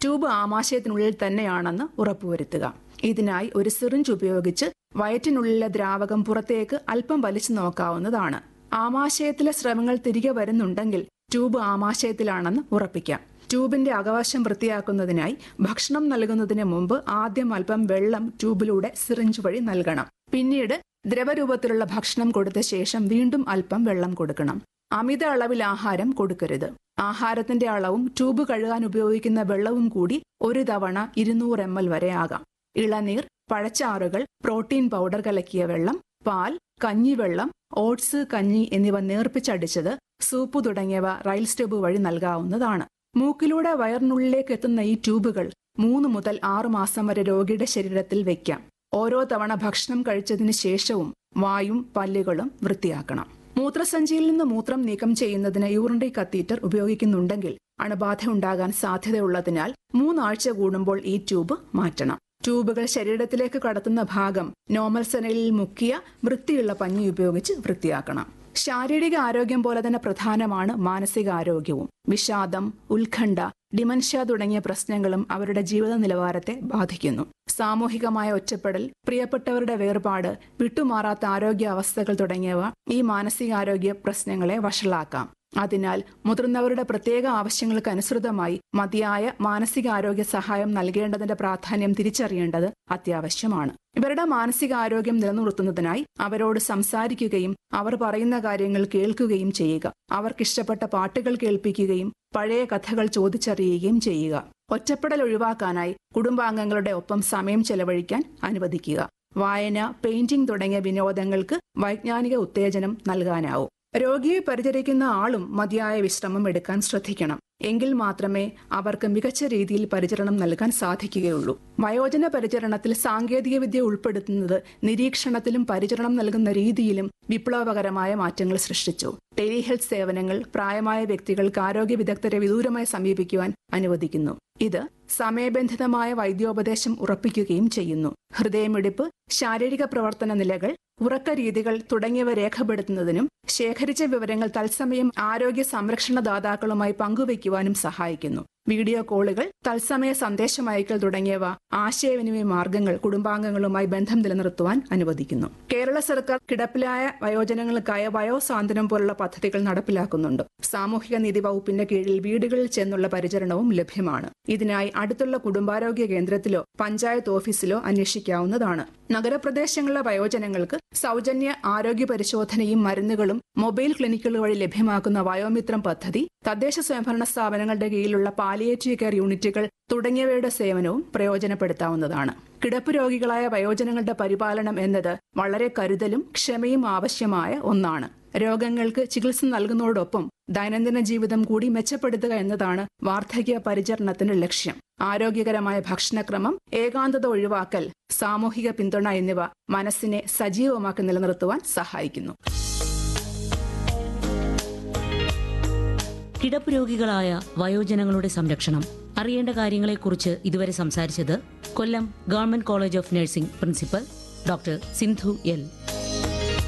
tube ആമാശയത്തിനുള്ളിൽ തന്നെയാണെന്ന് ഉറപ്പുവരുത്തുക ഇതിനായി ഒരു സിറിഞ്ച് ഉപയോഗിച്ച് വയറ്റിനുള്ളിലെ ദ്രാവകം പുറത്തേക്ക് അല്പം വലിച്ചു നോക്കാവുന്നതാണ് ആമാശയത്തിലെ സ്രവങ്ങൾ തിരികെ വരുന്നുണ്ടെങ്കിൽ ട്യൂബ് ആമാശയത്തിലാണെന്ന് ഉറപ്പിക്കാം ട്യൂബിന്റെ അകവശം വൃത്തിയാക്കുന്നതിനായി ഭക്ഷണം നൽകുന്നതിന് മുമ്പ് ആദ്യം അല്പം വെള്ളം ട്യൂബിലൂടെ സിറിഞ്ച് വഴി നൽകണം പിന്നീട് ദ്രവരൂപത്തിലുള്ള ഭക്ഷണം കൊടുത്ത ശേഷം വീണ്ടും അല്പം വെള്ളം കൊടുക്കണം അമിത അളവിൽ ആഹാരം കൊടുക്കരുത് ആഹാരത്തിന്റെ അളവും ട്യൂബ് കഴുകാൻ ഉപയോഗിക്കുന്ന വെള്ളവും കൂടി ഒരു തവണ ഇരുന്നൂറ് എം എൽ വരെ ആകാം ഇളനീർ പഴച്ചാറുകൾ പ്രോട്ടീൻ പൗഡർ കലക്കിയ വെള്ളം പാൽ കഞ്ഞിവെള്ളം ഓട്സ് കഞ്ഞി എന്നിവ നേർപ്പിച്ചടിച്ചത് സൂപ്പ് തുടങ്ങിയവ റൈൽ സ്റ്റെബ് വഴി നൽകാവുന്നതാണ് മൂക്കിലൂടെ വയറിനുള്ളിലേക്ക് എത്തുന്ന ഈ ട്യൂബുകൾ മൂന്ന് മുതൽ ആറു മാസം വരെ രോഗിയുടെ ശരീരത്തിൽ വയ്ക്കാം ഓരോ തവണ ഭക്ഷണം കഴിച്ചതിന് ശേഷവും വായും പല്ലുകളും വൃത്തിയാക്കണം മൂത്രസഞ്ചിയിൽ നിന്ന് മൂത്രം നീക്കം ചെയ്യുന്നതിന് യൂറിനറി കത്തീറ്റർ ഉപയോഗിക്കുന്നുണ്ടെങ്കിൽ അണുബാധ ഉണ്ടാകാൻ സാധ്യതയുള്ളതിനാൽ മൂന്നാഴ്ച കൂടുമ്പോൾ ഈ ട്യൂബ് മാറ്റണം ട്യൂബുകൾ ശരീരത്തിലേക്ക് കടത്തുന്ന ഭാഗം നോർമൽ സെനലിൽ മുക്കിയ വൃത്തിയുള്ള പഞ്ഞി ഉപയോഗിച്ച് വൃത്തിയാക്കണം ശാരീരിക ആരോഗ്യം പോലെ തന്നെ പ്രധാനമാണ് മാനസികാരോഗ്യവും വിഷാദം ഉത്കണ്ഠ ഡിമൻഷ്യ തുടങ്ങിയ പ്രശ്നങ്ങളും അവരുടെ ജീവിത നിലവാരത്തെ ബാധിക്കുന്നു സാമൂഹികമായ ഒറ്റപ്പെടൽ പ്രിയപ്പെട്ടവരുടെ വേർപാട് വിട്ടുമാറാത്ത ആരോഗ്യ അവസ്ഥകൾ തുടങ്ങിയവ ഈ മാനസികാരോഗ്യ പ്രശ്നങ്ങളെ വഷളാക്കാം അതിനാൽ മുതിർന്നവരുടെ പ്രത്യേക ആവശ്യങ്ങൾക്ക് അനുസൃതമായി മതിയായ മാനസികാരോഗ്യ സഹായം നൽകേണ്ടതിന്റെ പ്രാധാന്യം തിരിച്ചറിയേണ്ടത് അത്യാവശ്യമാണ് ഇവരുടെ മാനസികാരോഗ്യം നിലനിർത്തുന്നതിനായി അവരോട് സംസാരിക്കുകയും അവർ പറയുന്ന കാര്യങ്ങൾ കേൾക്കുകയും ചെയ്യുക അവർക്കിഷ്ടപ്പെട്ട പാട്ടുകൾ കേൾപ്പിക്കുകയും പഴയ കഥകൾ ചോദിച്ചറിയുകയും ചെയ്യുക ഒറ്റപ്പെടൽ ഒഴിവാക്കാനായി കുടുംബാംഗങ്ങളുടെ ഒപ്പം സമയം ചെലവഴിക്കാൻ അനുവദിക്കുക വായന പെയിന്റിംഗ് തുടങ്ങിയ വിനോദങ്ങൾക്ക് വൈജ്ഞാനിക ഉത്തേജനം നൽകാനാവൂ രോഗിയെ പരിചരിക്കുന്ന ആളും മതിയായ വിശ്രമം എടുക്കാൻ ശ്രദ്ധിക്കണം എങ്കിൽ മാത്രമേ അവർക്ക് മികച്ച രീതിയിൽ പരിചരണം നൽകാൻ സാധിക്കുകയുള്ളൂ വയോജന പരിചരണത്തിൽ സാങ്കേതികവിദ്യ ഉൾപ്പെടുത്തുന്നത് നിരീക്ഷണത്തിലും പരിചരണം നൽകുന്ന രീതിയിലും വിപ്ലവകരമായ മാറ്റങ്ങൾ സൃഷ്ടിച്ചു ടെലിഹെൽത്ത് സേവനങ്ങൾ പ്രായമായ വ്യക്തികൾക്ക് ആരോഗ്യ വിദഗ്ധരെ വിദൂരമായി സമീപിക്കുവാൻ അനുവദിക്കുന്നു ഇത് സമയബന്ധിതമായ വൈദ്യോപദേശം ഉറപ്പിക്കുകയും ചെയ്യുന്നു ഹൃദയമിടിപ്പ് ശാരീരിക പ്രവർത്തന നിലകൾ ഉറക്ക രീതികൾ തുടങ്ങിയവ രേഖപ്പെടുത്തുന്നതിനും ശേഖരിച്ച വിവരങ്ങൾ തത്സമയം ആരോഗ്യ സംരക്ഷണ ദാതാക്കളുമായി പങ്കുവയ്ക്കുവാനും സഹായിക്കുന്നു വീഡിയോ കോളുകൾ തത്സമയ സന്ദേശം അയക്കൽ തുടങ്ങിയവ ആശയവിനിമയ മാർഗങ്ങൾ കുടുംബാംഗങ്ങളുമായി ബന്ധം നിലനിർത്തുവാൻ അനുവദിക്കുന്നു കേരള സർക്കാർ കിടപ്പിലായ വയോജനങ്ങൾക്കായ വയോസാന്ത്വനം പോലുള്ള പദ്ധതികൾ നടപ്പിലാക്കുന്നുണ്ട് സാമൂഹിക നീതി വകുപ്പിന്റെ കീഴിൽ വീടുകളിൽ ചെന്നുള്ള പരിചരണവും ലഭ്യമാണ് ഇതിനായി അടുത്തുള്ള കുടുംബാരോഗ്യ കേന്ദ്രത്തിലോ പഞ്ചായത്ത് ഓഫീസിലോ അന്വേഷിക്കാവുന്നതാണ് നഗരപ്രദേശങ്ങളിലെ വയോജനങ്ങൾക്ക് സൗജന്യ ആരോഗ്യ പരിശോധനയും മരുന്നുകളും മൊബൈൽ ക്ലിനിക്കുകൾ വഴി ലഭ്യമാക്കുന്ന വയോമിത്രം പദ്ധതി തദ്ദേശ സ്വയംഭരണ സ്ഥാപനങ്ങളുടെ കീഴിലുള്ള പാലിയേറ്റീവ് കെയർ യൂണിറ്റുകൾ തുടങ്ങിയവയുടെ സേവനവും പ്രയോജനപ്പെടുത്താവുന്നതാണ് കിടപ്പ് രോഗികളായ വയോജനങ്ങളുടെ പരിപാലനം എന്നത് വളരെ കരുതലും ക്ഷമയും ആവശ്യമായ ഒന്നാണ് രോഗങ്ങൾക്ക് ചികിത്സ നൽകുന്നതോടൊപ്പം ദൈനംദിന ജീവിതം കൂടി മെച്ചപ്പെടുത്തുക എന്നതാണ് വാർദ്ധക്യ പരിചരണത്തിന്റെ ലക്ഷ്യം ആരോഗ്യകരമായ ഭക്ഷണക്രമം ഏകാന്തത ഒഴിവാക്കൽ സാമൂഹിക പിന്തുണ എന്നിവ മനസ്സിനെ സജീവമാക്കി നിലനിർത്തുവാൻ സഹായിക്കുന്നു കിടപ്പ് രോഗികളായ വയോജനങ്ങളുടെ സംരക്ഷണം അറിയേണ്ട കാര്യങ്ങളെക്കുറിച്ച് ഇതുവരെ സംസാരിച്ചത് Kollam government college of nursing principal doctor Sindhu L